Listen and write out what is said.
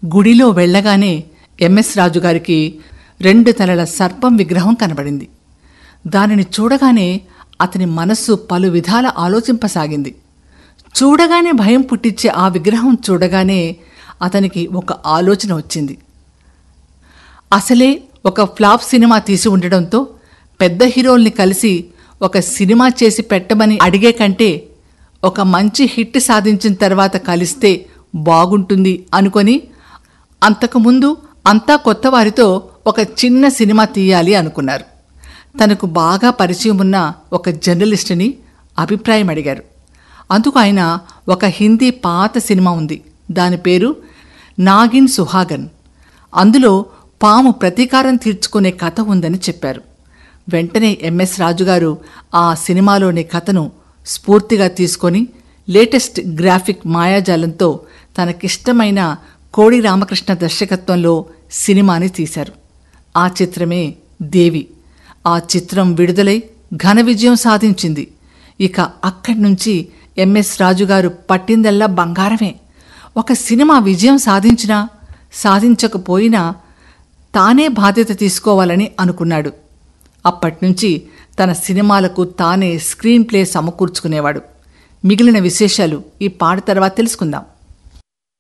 గుడిలో వెళ్ళగానే ఎంఎస్ రాజు గారికి రెండు తలల సర్పం విగ్రహం కనబడింది దానిని చూడగానే అతని మనస్సు పలు విధాల ఆలోచింపసాగింది చూడగానే భయం పుట్టించే ఆ విగ్రహం చూడగానే అతనికి ఒక ఆలోచన వచ్చింది అసలే ఒక ఫ్లాప్ సినిమా తీసి ఉండడంతో పెద్ద హీరోల్ని కలిసి ఒక సినిమా చేసి పెట్టమని అడిగే కంటే ఒక మంచి హిట్ సాధించిన తర్వాత కలిస్తే బాగుంటుంది అనుకొని అంతకుముందు అంతా కొత్త వారితో ఒక చిన్న సినిమా తీయాలి అనుకున్నారు తనకు బాగా పరిచయం ఉన్న ఒక జర్నలిస్టుని అభిప్రాయం అడిగారు అందుకు ఆయన ఒక హిందీ పాత సినిమా ఉంది దాని పేరు నాగిన్ సుహాగన్ అందులో పాము ప్రతీకారం తీర్చుకునే కథ ఉందని చెప్పారు వెంటనే ఎంఎస్ రాజుగారు ఆ సినిమాలోని కథను స్ఫూర్తిగా తీసుకొని లేటెస్ట్ గ్రాఫిక్ మాయాజాలంతో తనకిష్టమైన కోడి రామకృష్ణ దర్శకత్వంలో సినిమాని తీశారు ఆ చిత్రమే దేవి ఆ చిత్రం విడుదలై ఘన విజయం సాధించింది ఇక అక్కడి నుంచి ఎంఎస్ రాజుగారు పట్టిందల్లా బంగారమే ఒక సినిమా విజయం సాధించినా సాధించకపోయినా తానే బాధ్యత తీసుకోవాలని అనుకున్నాడు అప్పట్నుంచి తన సినిమాలకు తానే స్క్రీన్ ప్లే సమకూర్చుకునేవాడు మిగిలిన విశేషాలు ఈ పాట తర్వాత తెలుసుకుందాం